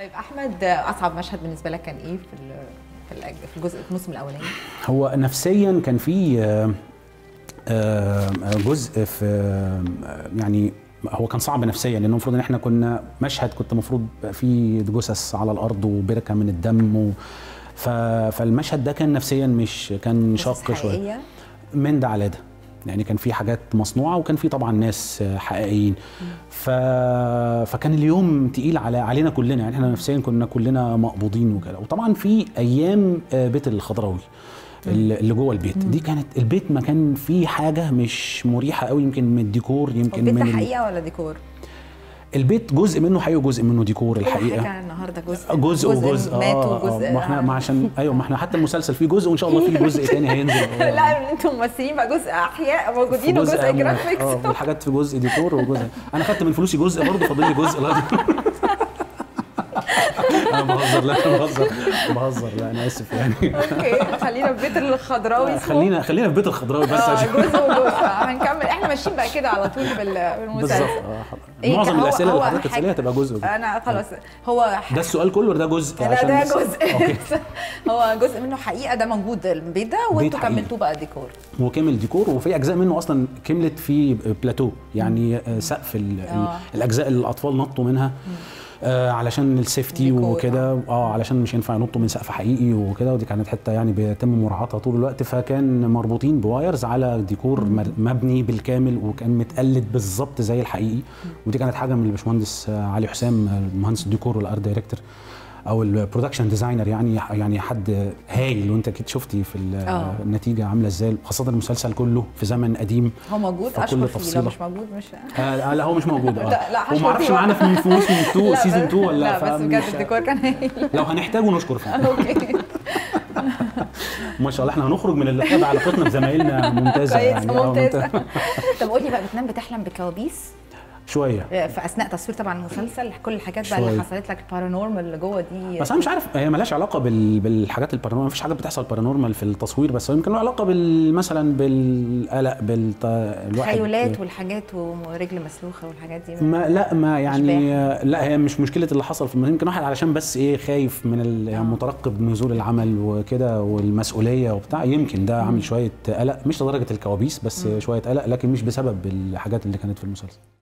طيب احمد اصعب مشهد بالنسبه لك كان ايه في ال- في الأج- في الجزء في الموسم الاولاني هو نفسيا كان في آه، آه، جزء في آه، يعني هو كان صعب نفسيا لانه المفروض ان احنا كنا مشهد كنت المفروض في جثث على الارض وبركه من الدم و ف... فالمشهد ده كان نفسيا مش كان قصص شاق شويه حقيقية؟ من ده على ده يعني كان في حاجات مصنوعه وكان في طبعا ناس حقيقيين ف... فكان اليوم تقيل على علينا كلنا يعني احنا نفسيا كنا كلنا مقبوضين وكده وطبعا في ايام آه، بيت الخضراوي اللي اللي جوه البيت دي كانت البيت ما كان فيه حاجه مش مريحه قوي يمكن من الديكور هو يمكن البيت من ده ال- حقيقه ولا ديكور؟ البيت جزء منه حقيقي وجزء منه ديكور كل الحقيقه حاجه النهارده جزء جزء وجزء ماتوا اه جزء آه، ما احنا ما عشان ايوه ما احنا حتى المسلسل فيه جزء وان شاء الله فيه جزء تاني هينزل لا انتم ممثلين بقى جزء احياء موجودين وجزء أموات. جرافيكس اه والحاجات في جزء ديكور وجزء انا خدت من فلوسي جزء برضه فاضل لي جزء لا انا بهزر لا انا بهزر بهزر لا انا اسف يعني اوكي خلينا في بيت الخضراوي اسمه. خلينا خلينا في بيت الخضراوي بس اه عشان جزء وجزء هنكمل احنا ماشيين بقى كده على طول في ال- في بالظبط المسلسل آه، إيه، معظم هو- الاسئله اللي هو حضرتك حاجة- تساليها تبقى جزء وجزء. انا خلاص هو ده السؤال كله ولا ده جزء لا عشان ده بس- جزء اوكي هو جزء منه حقيقه ده موجود البيت ده وانتوا حقيقي. كملتوه بقى ديكور وكمل ديكور وفي اجزاء منه اصلا كملت في بلاتو يعني آه، سقف ال- ال- آه. الاجزاء اللي الاطفال نطوا منها آه علشان السيفتي ديكور، وكده اه علشان مش ينفع ينطوا من سقف حقيقي وكده ودي كانت حته يعني بيتم مراعاتها طول الوقت فكان مربوطين بوايرز على ديكور مر- مبني بالكامل وكان متقلد بالظبط زي الحقيقي ودي كانت حاجه من الباشمهندس آه، علي حسام آه، مهندس الديكور والارت دايركتور او البرودكشن ديزاينر يعني يعني حد هايل وانت اكيد شفتي في ال- آه. النتيجه عامله ازاي خاصه المسلسل كله في زمن قديم هو موجود فكل اشكر فيه لو تفصيلة. مش موجود مش آه لا هو مش موجود اه لا، لا، وما هشكر اعرفش فيه معانا في في موسم 2 لا، سيزون بس- 2 ولا لا بس فمش- بجد الديكور كان هايل لو هنحتاجه نشكر فيه اوكي ما شاء الله احنا هنخرج من اللقاء بعلاقتنا بزمايلنا ممتازه كويس يعني آه، ممتازه طب قولي بقى بتنام بتحلم بكوابيس شويه في اثناء تصوير طبعا المسلسل كل الحاجات بقى اللي شوية. حصلت لك البارانورمال اللي جوه دي بس انا مش عارف هي مالهاش علاقه بال... بالحاجات البارانورمال مفيش حاجات بتحصل بارانورمال في التصوير بس هو يمكن له علاقه بال مثلا بالقلق بالت... الواحد تخيلات والحاجات ورجل مسلوخه والحاجات دي ما لا ما يعني إشباح. لا هي مش مشكله اللي حصل في يمكن واحد علشان بس ايه خايف من ال... يعني مترقب نزول العمل وكده والمسؤوليه وبتاع يمكن ده عامل شويه قلق مش لدرجه الكوابيس بس شويه قلق لكن مش بسبب الحاجات اللي كانت في المسلسل